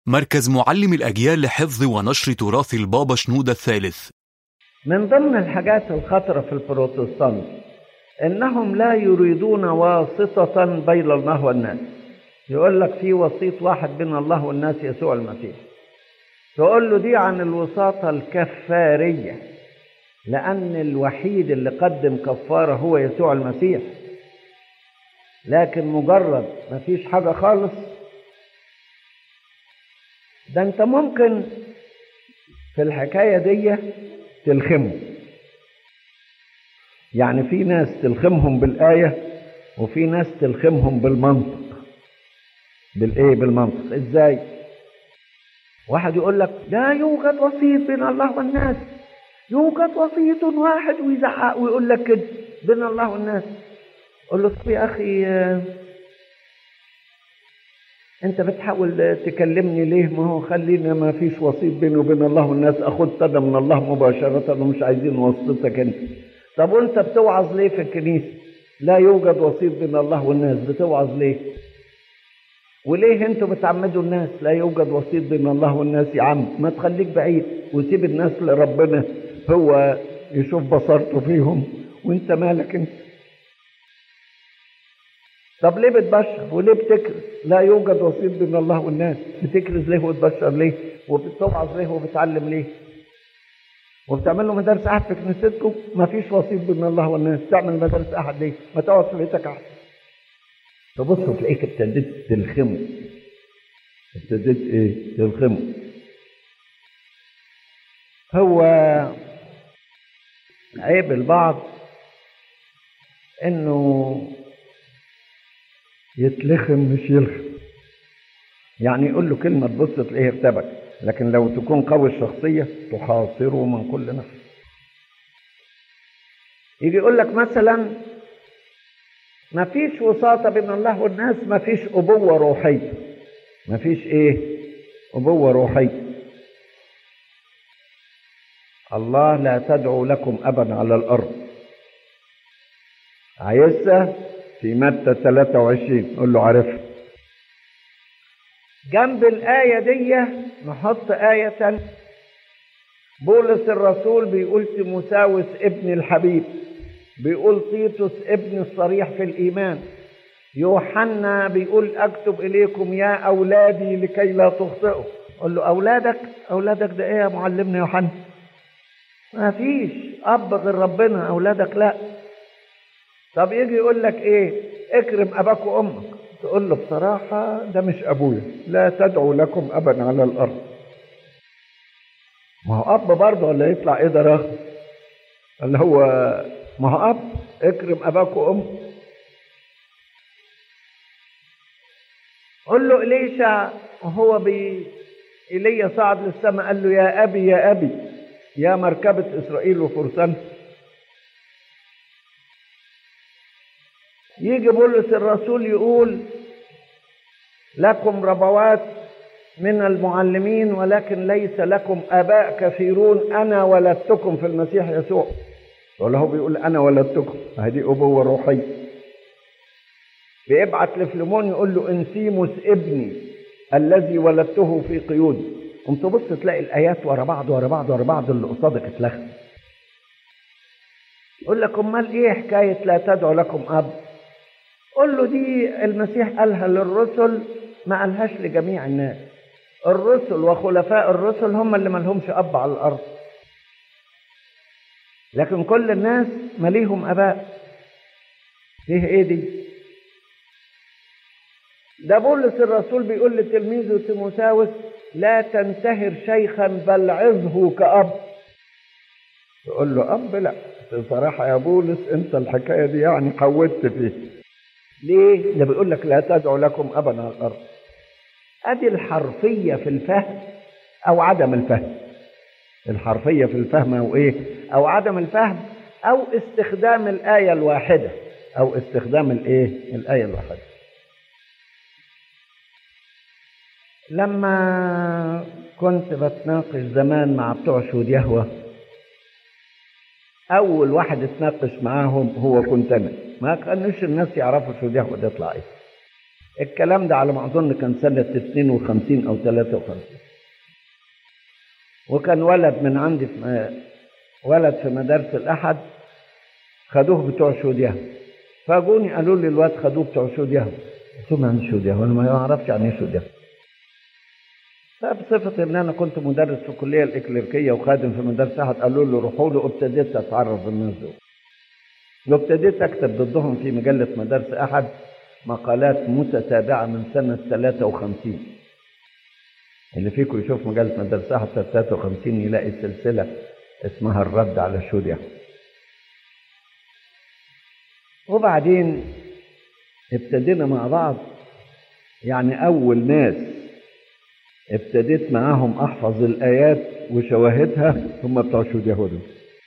مركز معلم الأجيال لحفظ ونشر تراث البابا شنودة الثالث من ضمن الحاجات الخطرة في البروتستانت إنهم لا يريدون واسطة بين الله والناس يقول لك في وسيط واحد بين الله والناس يسوع المسيح تقول له دي عن الوساطة الكفارية لأن الوحيد اللي قدم كفارة هو يسوع المسيح لكن مجرد ما فيش حاجة خالص ده انت ممكن في الحكاية دي تلخمه يعني في ناس تلخمهم بالآية وفي ناس تلخمهم بالمنطق بالايه بالمنطق ازاي واحد يقول لك لا يوجد وسيط بين الله والناس يوجد وسيط واحد ويزعق ويقول لك كده بين الله والناس قول له طب يا اخي آه، انت بتحاول تكلمني ليه ما هو خلينا ما فيش وسيط بيني وبين الله والناس اخد صدى من الله مباشرة ومش عايزين واسطتك انت طب وانت بتوعظ ليه في الكنيسة لا يوجد وسيط بين الله والناس بتوعظ ليه وليه انتوا بتعمدوا الناس لا يوجد وسيط بين الله والناس يا عم ما تخليك بعيد وسيب الناس لربنا هو يشوف بصرته فيهم وانت مالك انت طب ليه بتبشر وليه بتكرز لا يوجد وسيط بين الله والناس بتكرز ليه وتبشر ليه وبتوعظ ليه وبتعلم ليه وبتعمل له مدارس احد في كنيستكم ما فيش وسيط بين الله والناس تعمل مدارس احد ليه ما تقعد في بيتك احسن تبص تلاقيك ابتديت تلخمه ابتديت ايه تلخمه هو عيب البعض انه يتلخم مش يلخم يعني يقول له كلمة تبص تلاقيه ارتبك لكن لو تكون قوي الشخصية تحاصره من كل نفس يجي يقول لك مثلا ما فيش وساطة بين الله والناس ما فيش أبوة روحية ما فيش إيه أبوة روحية الله لا تدعو لكم أبا على الأرض عايزها في متى 23 قول له عارفها جنب الآية دي نحط آية تانية بولس الرسول بيقول تيموساوس ابن الحبيب بيقول تيتوس ابن الصريح في الإيمان يوحنا بيقول أكتب إليكم يا أولادي لكي لا تخطئوا قول له أولادك أولادك ده إيه يا معلمنا يوحنا ما فيش أب غير ربنا أولادك لا طب يجي يقول لك إيه اكرم أباك وأمك تقول له بصراحة ده مش أبويا لا تدعو لكم أبا على الأرض ما هو أب برضه ولا يطلع إيه ده رغم اللي هو ما هو أب اكرم أباك وأمك قل له إليشع وهو بي إيليا صعد للسماء قال له يا أبي يا أبي يا مركبة إسرائيل وفرسان يجي بولس الرسول يقول لكم ربوات من المعلمين ولكن ليس لكم اباء كثيرون انا ولدتكم في المسيح يسوع ولا هو بيقول انا ولدتكم هذه ابوه روحيه بيبعت لفليمون يقول له انسيموس ابني الذي ولدته في قيودي قمت تبص تلاقي الايات ورا بعض ورا بعض ورا بعض اللي قصادك اتلخت يقول لك امال ايه حكايه لا تدعو لكم اب قل له دي المسيح قالها للرسل ما قالهاش لجميع الناس الرسل وخلفاء الرسل هم اللي مالهمش اب على الارض لكن كل الناس ماليهم اباء فيه ايه دي ده بولس الرسول بيقول لتلميذه تيموساوس لا تنتهر شيخا بل عظه كأب يقول له أب لا بصراحة يا بولس أنت الحكاية دي يعني قودت فيه ليه؟ ده بيقول لك لا تدعو لكم أبا على الأرض أدي الحرفية في الفهم أو عدم الفهم الحرفية في الفهم أو إيه؟ أو عدم الفهم أو استخدام الآية الواحدة أو استخدام الإيه؟ الآية الواحدة لما كنت بتناقش زمان مع بتوع شهود يهوه اول واحد اتناقش معاهم هو كنت انا ما كانوش الناس يعرفوا شو ده تطلع ايه الكلام ده على ما أظن كان سنة 52 أو 53 وكان ولد من عندي في ولد في مدارس الأحد خدوه بتوع شهود يهوه فجوني قالوا لي الواد خدوه بتوع شهود يهوه قلت لهم يعني شهود يهوه أنا ما أعرفش يعني إيه شهود يهوه فبصفة إن أنا كنت مدرس في الكلية الإكليريكية وخادم في مدرسة أحد قالوا له روحوا له ابتديت أتعرف بالناس دول وابتديت أكتب ضدهم في مجلة مدارس أحد مقالات متتابعة من سنة 53 اللي فيكم يشوف مجلة مدارس أحد 53 يلاقي سلسلة اسمها الرد على شوديا وبعدين ابتدينا مع بعض يعني أول ناس ابتديت معاهم أحفظ الآيات وشواهدها هم بتوع شهود يهود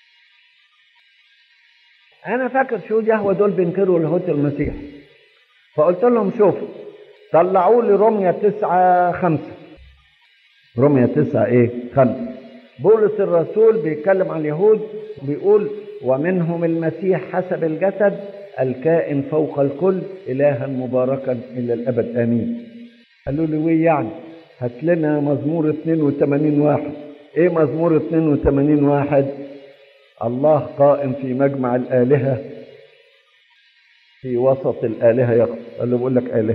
أنا فاكر شهود يهوه دول بينكروا لاهوت المسيح فقلت لهم شوفوا طلعوا لي رمية تسعة خمسة رمية تسعة إيه خمسة بولس الرسول بيتكلم عن اليهود بيقول ومنهم المسيح حسب الجسد الكائن فوق الكل إلها مباركا إلى الأبد آمين قالوا لي ويه يعني هات لنا مزمور 82 واحد ايه مزمور 82 واحد الله قائم في مجمع الآلهة في وسط الآلهة يقف قال له بقول لك آلهة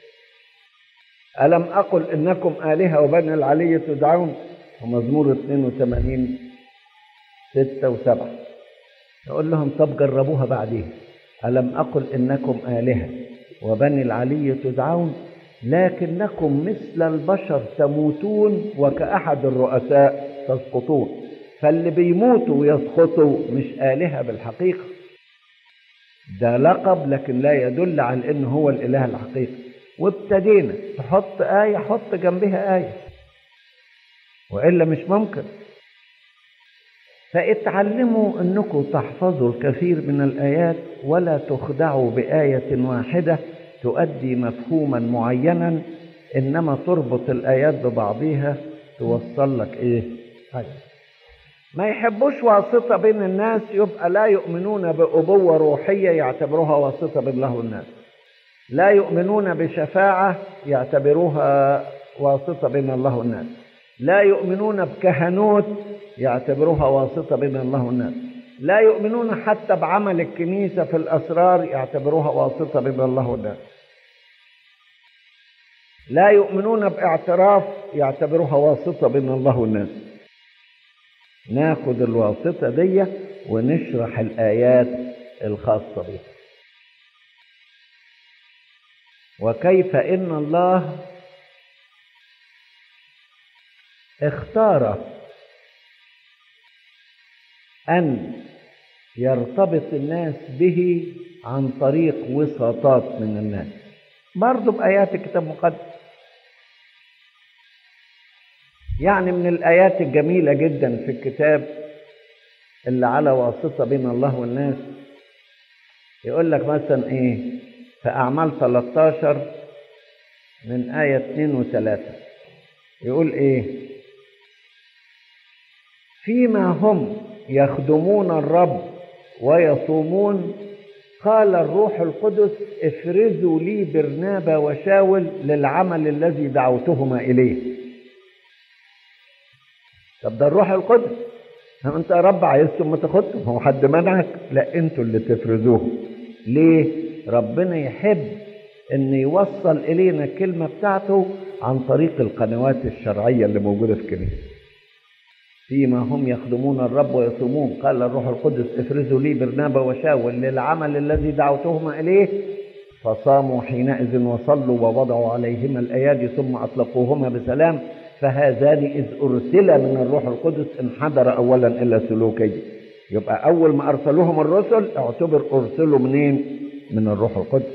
ألم أقل إنكم آلهة وبني العلي تدعون ومزمور 82 ستة وسبعة يقول لهم طب جربوها بعدين ألم أقل إنكم آلهة وبني العلي تدعون لكنكم مثل البشر تموتون وكأحد الرؤساء تسقطون فاللي بيموتوا ويسقطوا مش آلهة بالحقيقة ده لقب لكن لا يدل على انه هو الاله الحقيقي وابتدينا تحط آية حط جنبها آية وإلا مش ممكن فاتعلموا أنكم تحفظوا الكثير من الآيات ولا تخدعوا بآية واحدة تؤدي مفهوما معينا إنما تربط الآيات ببعضها توصل لك إيه؟ حاجة. ما يحبوش واسطة بين الناس يبقى لا يؤمنون بأبوة روحية يعتبروها واسطة بين الله والناس لا يؤمنون بشفاعة يعتبروها واسطة بين الله والناس لا يؤمنون بكهنوت يعتبروها واسطة بين الله والناس لا يؤمنون حتى بعمل الكنيسة في الأسرار يعتبروها واسطة بين الله والناس لا يؤمنون باعتراف يعتبروها واسطة بين الله والناس ناخد الواسطة دي ونشرح الآيات الخاصة بها وكيف إن الله اختار أن يرتبط الناس به عن طريق وساطات من الناس برضو بآيات الكتاب المقدس يعني من الآيات الجميلة جدا في الكتاب اللي على واسطة بين الله والناس يقول لك مثلا إيه في أعمال 13 من آية 2 و 3 يقول إيه فيما هم يخدمون الرب ويصومون قال الروح القدس افرزوا لي برنابا وشاول للعمل الذي دعوتهما إليه طب ده الروح القدس هم انت يا رب عايزتم ما تاخدهم هو حد منعك لا انتوا اللي تفرزوه ليه ربنا يحب ان يوصل الينا الكلمه بتاعته عن طريق القنوات الشرعيه اللي موجوده في الكنيسه فيما هم يخدمون الرب ويصومون قال الروح القدس افرزوا لي برنابا وشاول للعمل الذي دعوتهما اليه فصاموا حينئذ وصلوا ووضعوا عليهما الايادي ثم اطلقوهما بسلام فهذان إذ أرسل من الروح القدس انحدر أولا إلى سلوكي يبقى أول ما أرسلوهم الرسل اعتبر أرسلوا منين من الروح القدس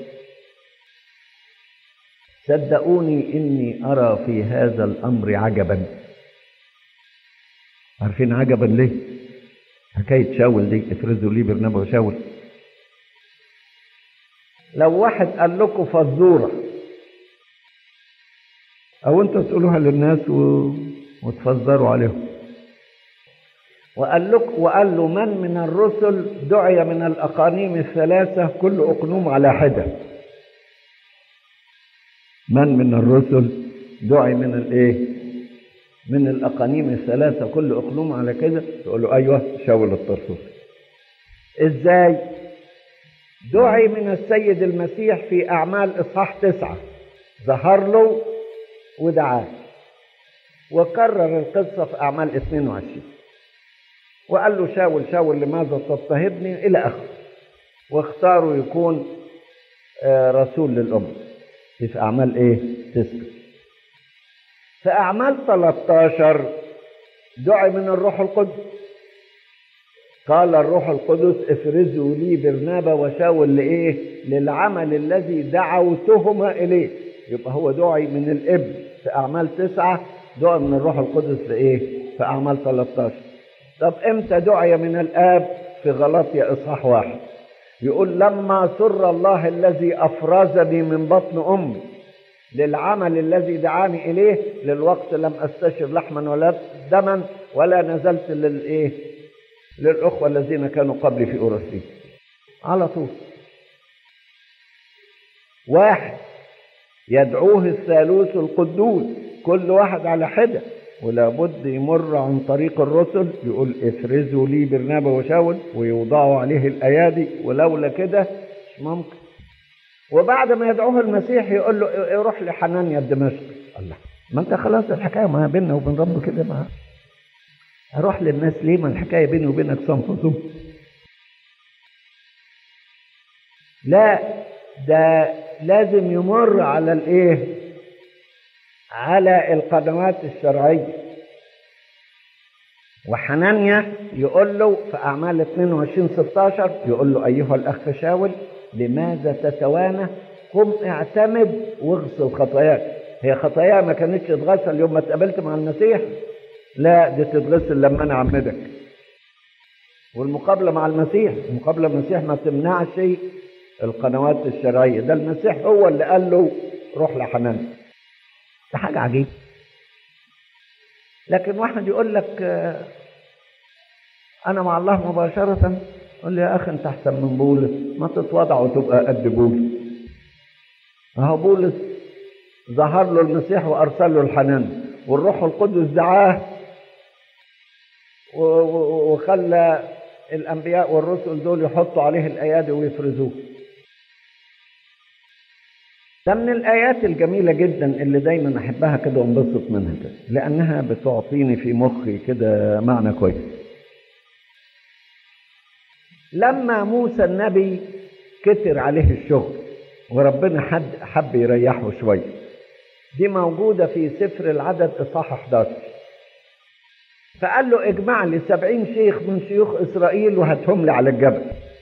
صدقوني إني أرى في هذا الأمر عجبا عارفين عجبا ليه حكاية شاول دي افرزوا لي برنابا وشاول لو واحد قال لكم فزوره او انتوا تقولوها للناس و... وتفزروا عليهم وقال لك وقال له من من الرسل دعي من الاقانيم الثلاثه كل اقنوم على حده من من الرسل دعي من الايه من الاقانيم الثلاثه كل اقلوم على كده تقول له ايوه شاول الطرسوسي ازاي دعي من السيد المسيح في اعمال اصحاح تسعه ظهر له ودعاه وكرر القصه في اعمال 22 وقال له شاول شاول لماذا تضطهدني الى اخره واختاروا يكون رسول للامه دي في اعمال ايه تسعه في اعمال 13 دعي من الروح القدس قال الروح القدس افرزوا لي برنابا وشاول لايه للعمل الذي دعوتهما اليه يبقى هو دعي من الابن في اعمال تسعة دعي من الروح القدس في ايه في اعمال 13 طب امتى دعي من الاب في غلطية اصحاح واحد يقول لما سر الله الذي افرزني من بطن امي للعمل الذي دعاني اليه للوقت لم استشر لحما ولا دما ولا نزلت للايه للاخوه الذين كانوا قبلي في اورشليم على طول واحد يدعوه الثالوث القدوس كل واحد على حده ولا بد يمر عن طريق الرسل يقول افرزوا لي برنابا وشاول ويوضعوا عليه الايادي ولولا كده مش ممكن وبعد ما يدعوه المسيح يقول له روح لحنانيا الدمشقي الله ما انت خلاص الحكايه ما بيننا وبين رب كده ما اروح للناس ليه ما الحكايه بيني وبينك صنف صنف لا ده لازم يمر على الايه على القنوات الشرعيه وحنانيا يقول له في اعمال 22 16 يقول له ايها الاخ شاول لماذا تتوانى قم اعتمد واغسل خطاياك هي خطايا ما كانتش تتغسل يوم ما اتقابلت مع المسيح لا دي تتغسل لما انا اعمدك والمقابله مع المسيح المقابله المسيح ما تمنعش القنوات الشرعيه ده المسيح هو اللي قال له روح لحنان ده حاجه عجيبه لكن واحد يقول لك انا مع الله مباشره قول لي يا اخي انت احسن من بولس ما تتوضع وتبقى قد بولس اهو بولس ظهر له المسيح وارسل له الحنان والروح القدس دعاه وخلى الانبياء والرسل دول يحطوا عليه الايادي ويفرزوه ده من الايات الجميله جدا اللي دايما احبها كده وانبسط منها كده لانها بتعطيني في مخي كده معنى كويس لما موسى النبي كتر عليه الشغل وربنا حد حب يريحه شويه دي موجودة في سفر العدد إصحاح 11 فقال له اجمع لي سبعين شيخ من شيوخ إسرائيل وهاتهم لي على الجبل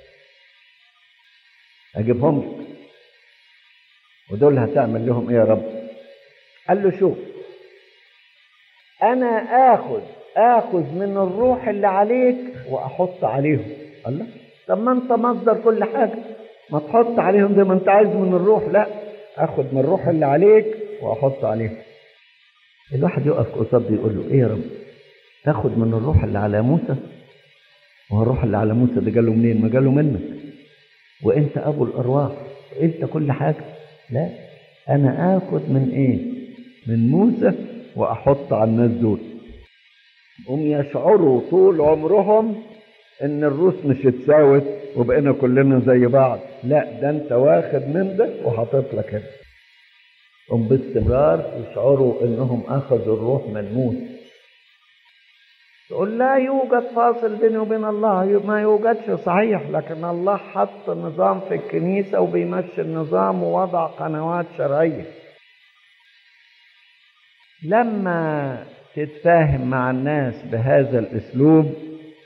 أجيبهم لك ودول هتعمل لهم إيه يا رب قال له شوف أنا آخذ آخذ من الروح اللي عليك وأحط عليهم الله طب ما أنت مصدر كل حاجة ما تحط عليهم زي ما أنت عايز من الروح لا آخذ من الروح اللي عليك واحط عليه الواحد يقف قصاد يقول له ايه يا رب تاخد من الروح اللي على موسى وهو الروح اللي على موسى ده جاله منين ما جاله منك وانت ابو الارواح انت كل حاجه لا انا اخد من ايه من موسى واحط على الناس دول هم يشعروا طول عمرهم ان الروس مش اتساوت وبقينا كلنا زي بعض لا ده انت واخد من ده وحاطط لك هنا هم باستمرار يشعروا انهم اخذوا الروح من موسى تقول لا يوجد فاصل بيني وبين الله ما يوجدش صحيح لكن الله حط نظام في الكنيسة وبيمشي النظام ووضع قنوات شرعية لما تتفاهم مع الناس بهذا الاسلوب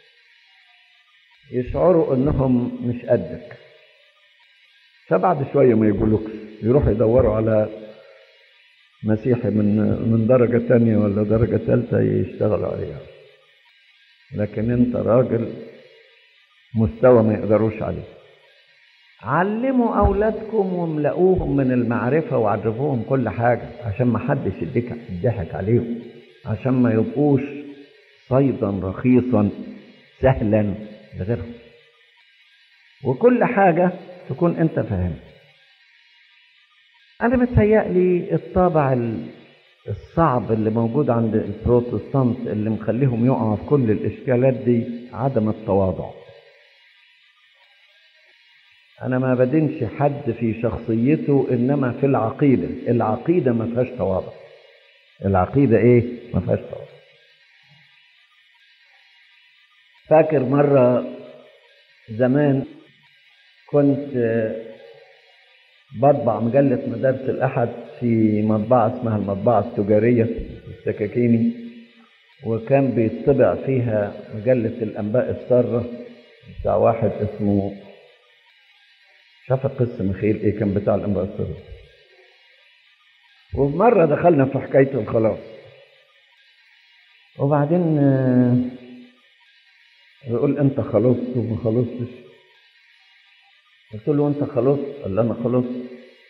يشعروا انهم مش قدك فبعد شويه ما يقولوكش يروحوا يدوروا على مسيحي من من درجة تانية ولا درجة تالتة يشتغلوا عليها لكن انت راجل مستوى ما يقدروش عليه علموا اولادكم واملؤوهم من المعرفة وعرفوهم كل حاجة عشان ما حدش يديك يضحك عليهم عشان ما يبقوش صيدا رخيصا سهلا لغيرهم وكل حاجة تكون انت فاهم أنا متهيألي الطابع ال- الصعب اللي موجود عند البروتستانت اللي مخليهم يقعوا في كل الإشكالات دي عدم التواضع أنا ما بدينش حد في شخصيته إنما في العقيدة العقيدة ما فيهاش تواضع العقيدة إيه؟ ما فيهاش تواضع فاكر مرة زمان كنت آه، بطبع مجلة مدارس الأحد في مطبعة اسمها المطبعة التجارية السكاكيني وكان بيطبع فيها مجلة الأنباء السارة بتاع واحد اسمه شاف قصة مخيل إيه كان بتاع الأنباء السارة ومرة دخلنا في حكاية الخلاص وبعدين آه، يقول أنت خلصت وما خلصتش قلت له أنت خلصت قال لي أنا خلصت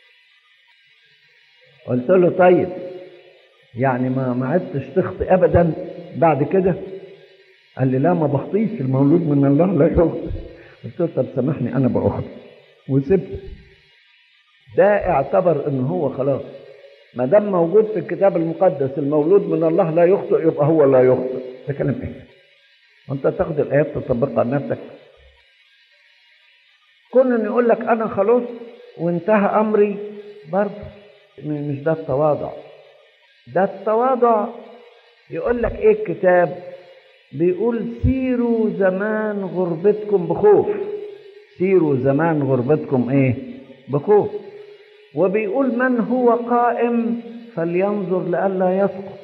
قلت له طيب يعني ما ما عدتش تخطي ابدا بعد كده قال لي لا ما بخطيش المولود من الله لا يخطئ قلت له طب سامحني انا باخطئ وسبت ده اعتبر ان هو خلاص ما دام موجود في الكتاب المقدس المولود من الله لا يخطئ يبقى هو لا يخطئ ده كلام ايه وانت تاخد الايات تطبقها على نفسك كون ان يقول لك انا خلاص وانتهى امري برضه م- مش ده التواضع ده التواضع يقول لك ايه الكتاب بيقول سيروا زمان غربتكم بخوف سيروا زمان غربتكم ايه بخوف وبيقول من هو قائم فلينظر لئلا يسقط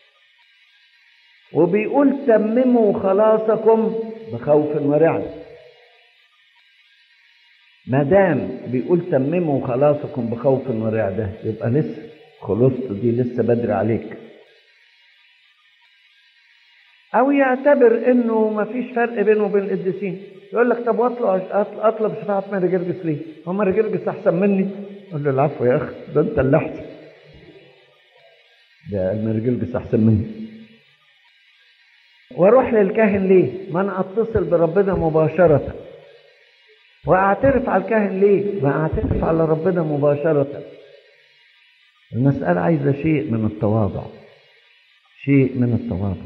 وبيقول تمموا خلاصكم بخوف ورعد ما دام بيقول تمموا خلاصكم بخوف ورعدة يبقى لسه خلصت دي لسه بدري عليك أو يعتبر إنه ما فيش فرق بينه وبين القديسين يقول لك طب واطلع أطلع- أطلب شفاعة ماري جرجس ليه؟ هو ماري جرجس أحسن مني؟ أقول له العفو يا أخي ده أنت اللي أحسن ده ماري جرجس أحسن مني واروح للكاهن ليه؟ ما انا اتصل بربنا مباشرة واعترف على الكاهن ليه؟ ما اعترف على ربنا مباشرة المسألة عايزة شيء من التواضع شيء من التواضع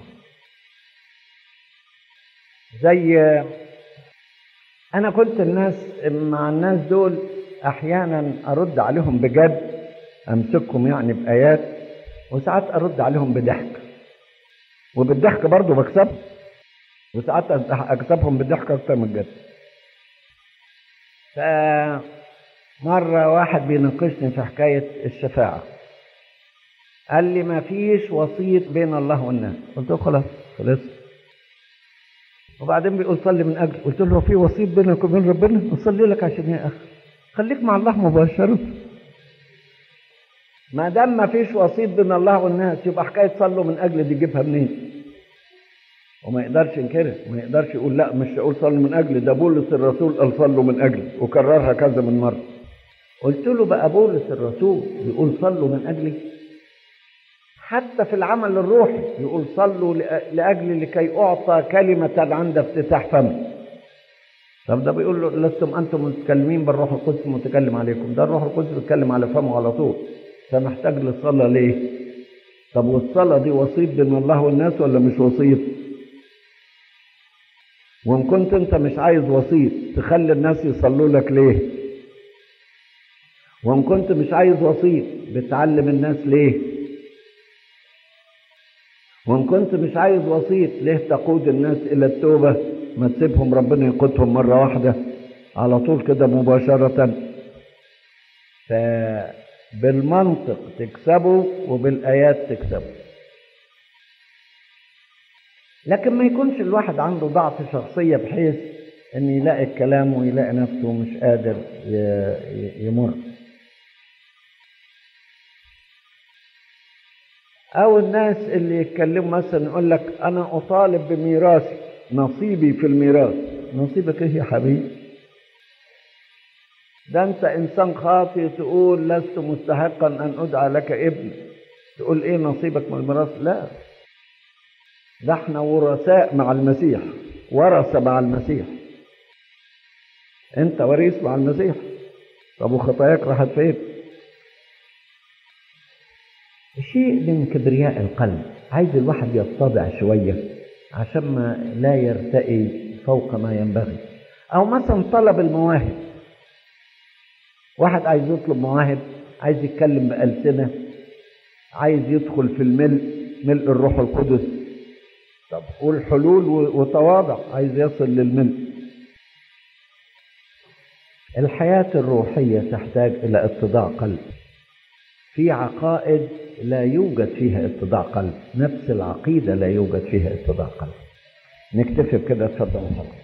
زي انا كنت الناس مع الناس دول احيانا ارد عليهم بجد امسكهم يعني بايات وساعات ارد عليهم بضحك وبالضحك برضه بكسبهم وساعات اكسبهم بالضحك اكتر من الجد فمرة واحد بيناقشني في حكاية الشفاعة قال لي ما فيش وسيط بين الله والناس قلت له خلاص خلص وبعدين بيقول صلي من اجل قلت له هو في وسيط بينك وبين ربنا اصلي لك عشان ايه يا اخي خليك مع الله مباشرة ما دام ما فيش وسيط بين الله والناس يبقى حكايه صلوا من اجل دي جيبها منين؟ وما يقدرش ينكرها ما يقدرش يقول لا مش هقول صلوا من اجل ده بولس الرسول قال صلوا من اجل وكررها كذا من مره قلت له بقى بولس الرسول بيقول صلوا من اجلي حتى في العمل الروحي يقول صلوا لأ- لاجل لكي اعطى كلمه عند افتتاح فمي طب ده بيقول له لستم انتم متكلمين بالروح القدس متكلم عليكم ده الروح القدس بيتكلم على فمه على طول فمحتاج للصلاه ليه طب والصلاه دي وسيط بين الله والناس ولا مش وسيط وان كنت انت مش عايز وسيط تخلي الناس يصلوا لك ليه وان كنت مش عايز وسيط بتعلم الناس ليه وان كنت مش عايز وسيط ليه تقود الناس الى التوبه ما تسيبهم ربنا يقودهم مره واحده على طول كده مباشره فبالمنطق تكسبه وبالايات تكسبه لكن ما يكونش الواحد عنده ضعف شخصية بحيث ان يلاقي الكلام ويلاقي نفسه مش قادر ي- ي- يمر او الناس اللي يتكلموا مثلا يقول لك انا اطالب بميراثي نصيبي في الميراث نصيبك ايه يا حبيبي ده انت انسان خاطئ تقول لست مستحقا ان ادعى لك ابن تقول ايه نصيبك من الميراث لا ده احنا ورثاء مع المسيح ورثة مع المسيح انت وريث مع المسيح طب وخطاياك راحت فين شيء من كبرياء القلب عايز الواحد يتضع شوية عشان ما لا يرتقي فوق ما ينبغي أو مثلا طلب المواهب واحد عايز يطلب مواهب عايز يتكلم بألسنة عايز يدخل في الملء ملء الروح القدس طب قول حلول وتواضع عايز يصل للملء الحياة الروحية تحتاج إلى اتضاع قلب في عقائد لا يوجد فيها اتضاع قلب نفس العقيدة لا يوجد فيها اتضاع قلب نكتفي بكده اتفضل